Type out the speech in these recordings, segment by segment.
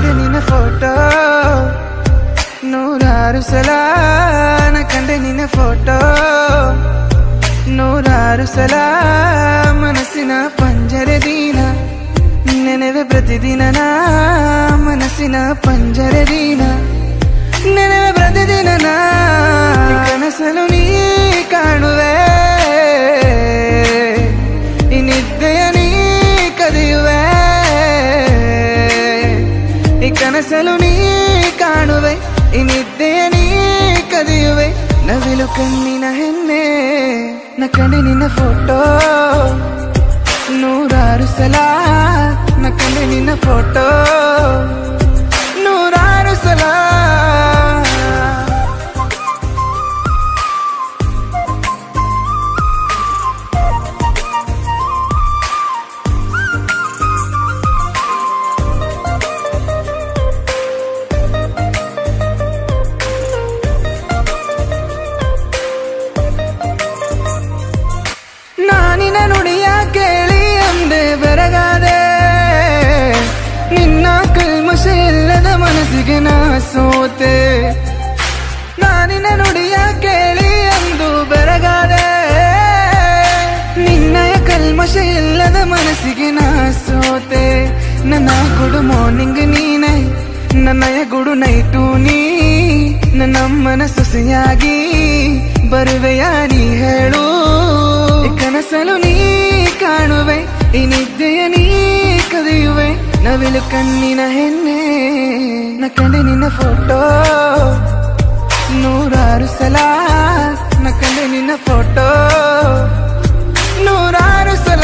ಕಂಡೆ ನಿನ್ನ ಫೋಟೋ ನೂರಾರು ಸಲ ನ ಕಂಡೆ ನಿನ್ನ ಫೋಟೋ ನೂರಾರು ಸಲ ಮನಸ್ಸಿನ ಪಂಜರೆ ದೀನ ನೆನವೆ ಪ್ರತಿದಿನ ನಾ ಮನಸ್ಸಿನ ಪಂಜರೆ ದೀನ ನೆನವೆ ಪ್ರತಿದಿನ ನಾ ಕನಸಲು ನೀ ಕಾಣುವೆ ಈ ನಿದ್ದೆಯ ನೀ ಕದಿಯುವೆ ಈ ಕನಸಲು ನೀ ಕಾಣುವೆ ಈ ನಿದ್ದೆಯ ನೀ ಕದಿಯುವೆ ನವಿಲು ಕಣ್ಣಿನ ಹೆಣ್ಣೆ ನ ಕಂಡೆ ನಿನ್ನ ಫೋಟೋ ನೂರಾರು ಸಲ ನ ಕಂಡೆ ನಿನ್ನ ಫೋಟೋ ನೂರಾರು ಸಲ ನಾನಿನ ನುಡಿಯ ಕೇಳಿ ಅಂದೆ ಬೆರಗಾದೆ ನಿನ್ನ ಕಲ್ಮಶ ಇಲ್ಲದ ಮನಸ್ಸಿಗೆ ನಾ ಸೋತೆ ನಾನಿನ ನುಡಿಯ ಕೇಳಿ ಅಂದು ಬೆರಗಾದೆ ನಿನ್ನಯ ಕಲ್ಮಶ ಇಲ್ಲದ ಮನಸ್ಸಿಗೆ ನಾ ಸೋತೆ ನನ್ನ ಗುಡು ಮಾರ್ನಿಂಗ್ ನೀನೆ ನನ್ನಯ ಗುಡು ನೈಟು ನೀ ನನ್ನಮ್ಮನ ಸೊಸೆಯಾಗಿ ಬರುವೆಯ ನೀ ಹೇಳು ಈ ಕನಸಲು ನೀ ಕಾಣುವೆ ಈ ನಿದ್ದೆಯ ನೀ ಕದಿಯುವೆ ನವಿಲು ಕಣ್ಣಿನ ಹೆಣ್ಣೆ ನ ಕಂಡೆ ನಿನ್ನ ಫೋಟೋ ನೂರಾರು ಸಲ ನ ಕಂಡೆ ನಿನ್ನ ಫೋಟೋ ನೂರಾರು ಸಲ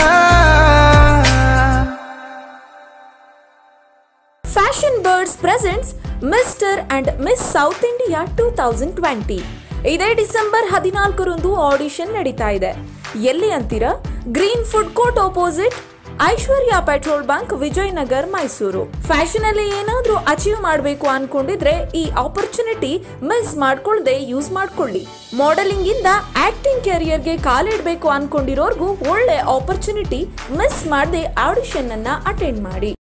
fashion birds presents mister and miss South India two thousand twenty ಇದೇ ಡಿಸೆಂಬರ್ ಹದಿನಾಲ್ಕರಂದು ಆಡಿಷನ್ ನಡೀತಾ ಇದೆ ಎಲ್ಲಿ ಅಂತೀರಾ green food court opposite Aishwarya petrol bunk Vijayanagar Mysuru fashion ಅಲ್ಲಿ ಏನಾದ್ರೂ ಅಚೀವ್ ಮಾಡಬೇಕು ಅನ್ಕೊಂಡಿದ್ರೆ ಈ ಆಪರ್ಚುನಿಟಿ ಮಿಸ್ ಮಾಡ್ಕೊಳ್ದೆ ಯೂಸ್ ಮಾಡ್ಕೊಳ್ಳಿ ಮಾಡೆಲಿಂಗ್ ಇಂದ ಆಕ್ಟಿಂಗ್ ಕೆರಿಯರ್ಗೆ ಕಾಲಿಡಬೇಕು ಅನ್ಕೊಂಡಿರೋರ್ಗೂ ಒಳ್ಳೆ ಆಪರ್ಚುನಿಟಿ ಮಿಸ್ ಮಾಡದೆ ಆಡಿಷನ್ ಅನ್ನ ಅಟೆಂಡ್ ಮಾಡಿ